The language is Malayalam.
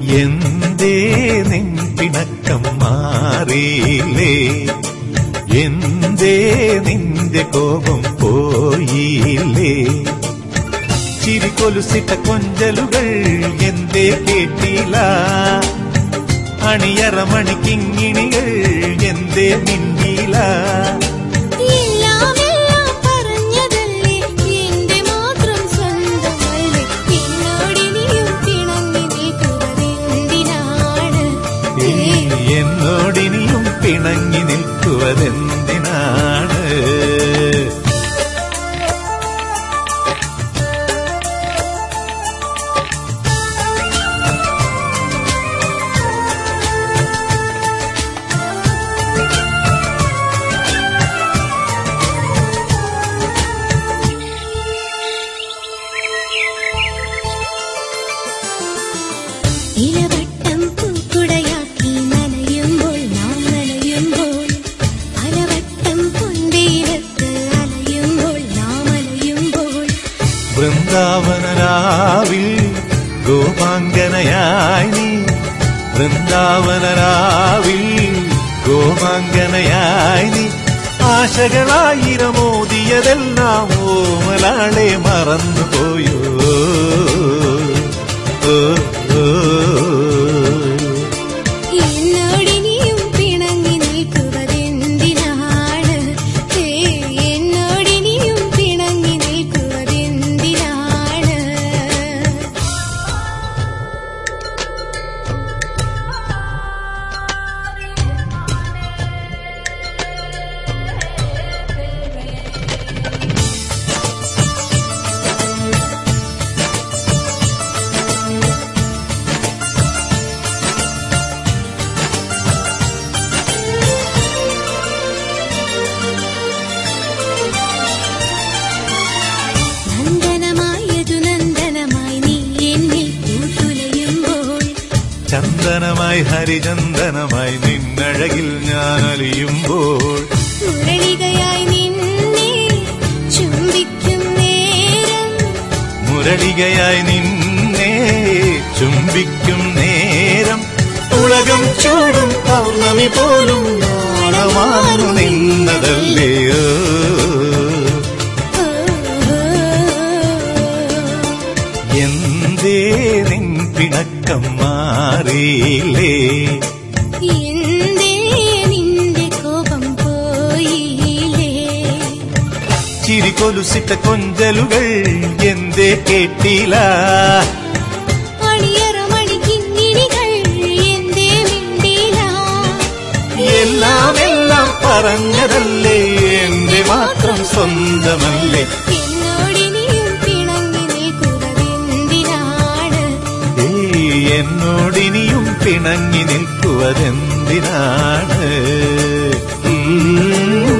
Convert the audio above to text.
എന്തേ നെഞ്ചിണക്കം മാറിയില്ലേ എന്തേ നിന്റെ കോപം പോയില്ലേ ചിരി കൊലുസിട്ട കൊഞ്ചലുകൾ എന്തേ കേട്ടില്ല അണിയറ മണിക്കിങ്ങിണികൾ എന്തേ മിണ്ടിയില്ല എല്ലാം എല്ലാം പറഞ്ഞതല്ലേ എന്റെ മാത്രം സ്വന്തമല്ലേ എന്നോടിനിയും പിണങ്ങി നിൽക്കുവതെന്തിനാണ് എന്നോടിനിയും പിണങ്ങി നിൽക്കുവതെന്തിനാണ് ഇലവട്ടം പൂക്കുടയാക്കി നനയുമ്പോൾ നാം നനയുമ്പോൾ അലവട്ടം പൊന്തയിലത്ത് അലയുമ്പോൾ നാം അലയുമ്പോൾ വൃന്ദാവനരാവിൽ ഗോപാങ്കനയായി നീ വൃന്ദാവനരാവിൽ ഗോപാങ്കനയായി നീ ആശകളായിരമോദിയതെല്ലാം ഓമലാളെ മറന്നുപോയോ ഓ, ഓ, ഓ. എന്നോടിനിയും പിണങ്ങി നിൽക്കുവതെന്തിനാണ് ഹേ, എന്നോടിനിയും പിണങ്ങി നിൽക്കുവതെന്തിനാണ് നന്ദനമായതു നന്ദനമായി നീ എന്നിൽ കൂട്ടുലയുമ്പോൾ ചന്ദനമായി ഹരിചന്ദനമായി നിന്നഴകിൽ ഞാൻ അലിയുമ്പോൾ മുരളികയായി നിന്നെ ചുംബിക്കും നേരം മുരളികയായി നിന്നെ ചുംബിക്കും നേരം ഉലകം ചൂടും പൗർണമി പോലും നാണമാർന്നു നിന്നതല്ലയോ ഓ, ഓ, എന്തേ നിൻ പിണക്കം മാറിയില്ലേ എന്തേ നിന്റെ കോപം പോയില്ലേ ചിരി കൊലുസിട്ട കൊഞ്ചലുകൾ എന്തേ കേട്ടില്ല അണിയറ മണിക്കിങ്ങിണികൾ എന്തേ മിണ്ടില്ല എല്ലാം എല്ലാം പറഞ്ഞതല്ലേ എന്റെ മാത്രം സ്വന്തമല്ലേ എന്നോടിനിയും പിണങ്ങി നിൽക്കുവതെന്തിനാണ് ഏയ് എന്നോടിനിയും പിണങ്ങി നിൽക്കുവതെന്തിനാണ് ഉം